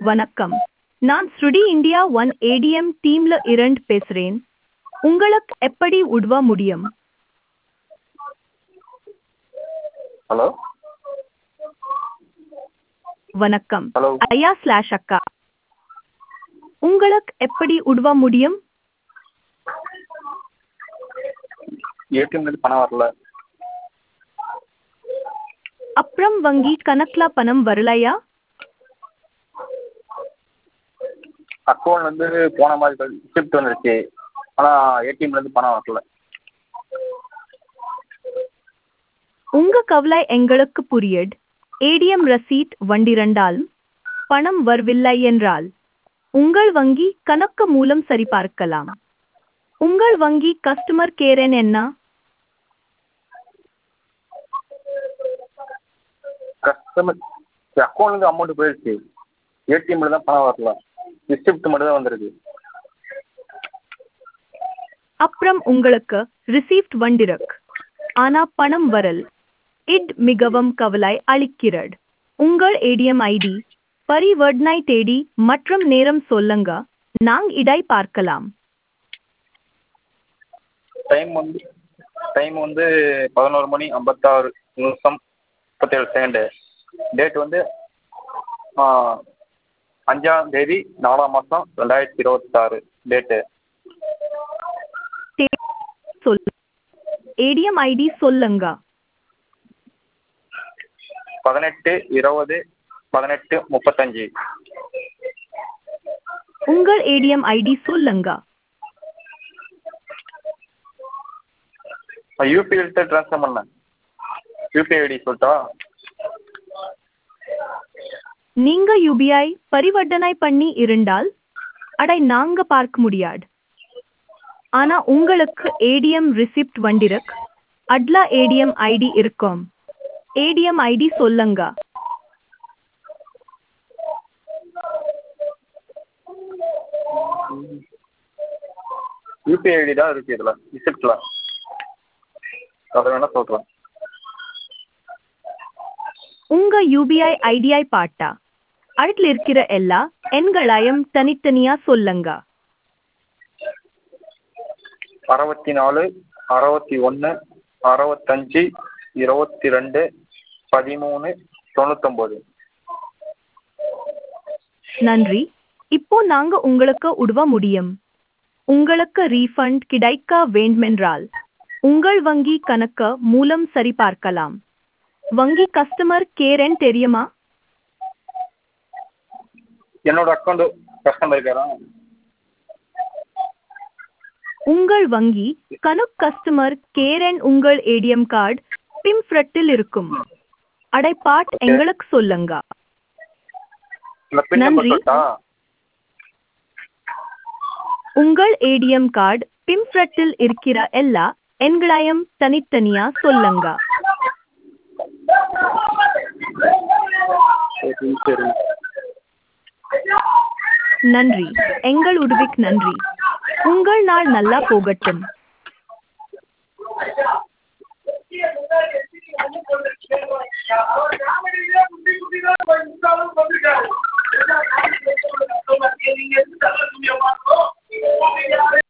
வணக்கம் நான் ஸ்ருடி இந்தியா ஒன் ஏடிஎம் டீம்ல இரண்டு பேசுறேன் உங்களுக்கு எப்படி உதவ முடியும் ஹலோ வணக்கம் ஹலோ ஐயா ஸ்லாஷ் அக்கா உங்களுக்கு எப்படி உதவ முடியும் ஏடிஎம்லேருந்து பணம் வரல அப்புறம் வங்கி கணக்குல பணம் வரலையா அக்கௌண்ட்லேருந்து போன மாதிரி ஷிஃப்ட் வந்துருச்சு ஆனால் ஏடிஎம்லேருந்து பணம் வரல உங்க கவலை எங்களுக்கு புரியுது ஏடிஎம் ரசீட் வண்டிரண்டாலும் பணம் வரவில்லை என்றால் உங்கள் வங்கி கணக்கு மூலம் சரிபார்க்கலாம் உங்கள் வங்கி கஸ்டமர் கேர் எண் என்ன கஸ்டமர் அக்கௌண்ட்லேருந்து அமௌண்ட் போயிடுச்சு ஏடிஎம்ல தான் பணம் வரல ரிசிப்ட் மட்டும் தான் வந்திருக்கு அப்புறம் உங்களுக்கு ரிசீப்ட் வண்டிருக்கு ஆனா பணம் வரல் இட் மிகவும் கவலை அளிக்கிறது உங்கள் ஏடிஎம் ஐடி பரிவர்த்தனை தேதி மற்றும் நேரம் சொல்லுங்க நாங் இடை பார்க்கலாம் டைம் வந்து டைம் வந்து பதினோரு மணி ஐம்பத்தாறு நிமிஷம் முப்பத்தேழு செகண்டு டேட் வந்து அஞ்சாம் தேதி நாலாம் மாதம் ரெண்டாயிரத்தி இருபத்தாறு டேட்டு சொல் ஏடிஎம் ஐடி சொல்லுங்க பதினெட்டு இருபது பதினெட்டு முப்பத்தஞ்சு உங்கள் ஏடிஎம் ஐடி சொல்லுங்க யூபிஐ ட்ரான்ஸ்ஃபர் பண்ணேன் யூபிஐ ஐடி சொல்லட்டா நீங்க யூபிஐ பரிவர்த்தனை பண்ணி இருந்தால் அடை நாங்க பார்க்க முடியாது ஆனா உங்களுக்கு ஏடிஎம் ரிசிப்ட் வண்டிருக்கு அட்லா ஏடிஎம் ஐடி இருக்கும் ஏடிஎம் ஐடி சொல்லுங்க யூபிஐ ஐடி தான் இருக்குது இதில் ரிசிப்டில் அதை வேணால் சொல்கிறேன் உங்க யூபிஐ ஐடியை பாட்டா அடுத்துல இருக்கிற எல்லா எண்களையும் தனித்தனியா சொல்லுங்க அறுபத்தி நாலு அறுபத்தி ஒன்று அறுபத்தஞ்சி இருபத்தி ரெண்டு பதிமூணு தொண்ணூத்தொம்பது நன்றி இப்போ நாங்க உங்களுக்கு உதவ முடியும் உங்களுக்கு ரீஃபண்ட் கிடைக்க வேண்டுமென்றால் உங்கள் வங்கி கணக்கு மூலம் சரிபார்க்கலாம் வங்கி கஸ்டமர் கேர் எண் தெரியுமா என்னோட அக்கௌண்ட் கஸ்டமர் கேரா உங்கள் வங்கி கணக்கு கஸ்டமர் கேர் எண் உங்கள் ஏடிஎம் கார்டு பிம்ஃப்ரட்டில் இருக்கும் அடைப்பாட் எங்களுக்கு சொல்லுங்க இந்த பின் நம்பர் நன்றி. சொல்லட்டா உங்கள் ஏடிஎம் கார்டு பிம்ஃப்ரட்டில் இருக்கிற எல்லா எண்களையும் தனித்தனியா சொல்லுங்க சரி சரி நன்றி எங்கள் உதவிக்கு நன்றி உங்கள் நாள் நல்லா போகட்டும் நீங்க